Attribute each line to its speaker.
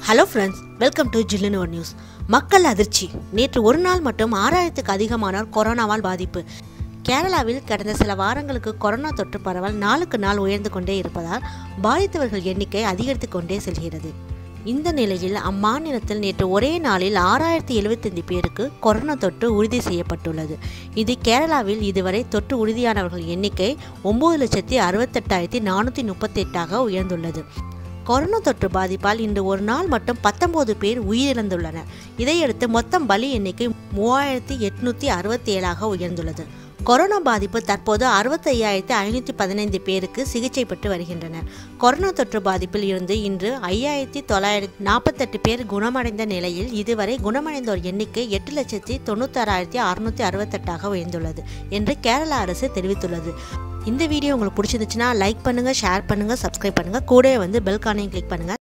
Speaker 1: hello friends welcome to ஜில்லுன்னு ஒரு news மக்கள் அதிர்ச்சி நேற்று ஒரு நாள் மட்டும் ஆறாயிரத்துக்கு அதிகமானோர் கொரோனாவால் பாதிப்பு கேரளாவில் கடந்த சில வாரங்களுக்கு கொரோனா தொற்று பரவல் நாளுக்கு நாள் உயர்ந்து கொண்டே இருப்பதால் பாதித்தவர்கள் எண்ணிக்கை அதிகரித்து கொண்டே செல்கிறது இந்த நிலையில் அம்மாநிலத்தில் நேற்று ஒரே நாளில் ஆறாயிரத்தி எழுபத்தைந்து பேருக்கு கொரோனா தொற்று உறுதி செய்யப்பட்டுள்ளது இது கேரளாவில் இதுவரை தொற்று உறுதியானவர்கள் எண்ணிக்கை ஒம்பது லட்சத்தி அறுபத்தெட்டாயிரத்தி நானூற்றி முப்பத்தெட்டாக உயர்ந்துள்ளது கொரோனா தொற்று பாதிப்பால் இன்று ஒரு நாள் மட்டும் பத்தொன்பது பேர் உயிரிழந்துள்ளனர் இதையடுத்து மொத்தம் பலி எண்ணிக்கை மூவாயிரத்தி எட்நூற்றி அறுபத்தி ஏழாக உயர்ந்துள்ளது கொரோனா பாதிப்பு தற்போது அறுபத்தையாயிரத்தி ஐநூற்றி பதினைந்து பேருக்கு சிகிச்சை பெற்று வருகின்றனர் கொரோனா தொற்று பாதிப்பில் இருந்து இன்று ஐயாயிரத்தி தொள்ளாயிரத்தி நாற்பத்தெட்டு பேர் குணமடைந்த நிலையில் இதுவரை குணமடைந்தோர் எண்ணிக்கை எட்டு லட்சத்தி தொண்ணூத்தாறாயிரத்தி அறுநூற்றி அறுபத்தெட்டாக உயர்ந்துள்ளது என்று கேரள அரசு தெரிவித்துள்ளது இந்த வீடியோ உங்களுக்கு பிடிச்சிருந்துச்சுன்னா லைக் பண்ணுங்கள் ஷேர் பண்ணுங்கள் சப்ஸ்கிரைப் பண்ணுங்கள் கூடவே வந்து பெல் கானையும் கிளிக் பண்ணுங்கள்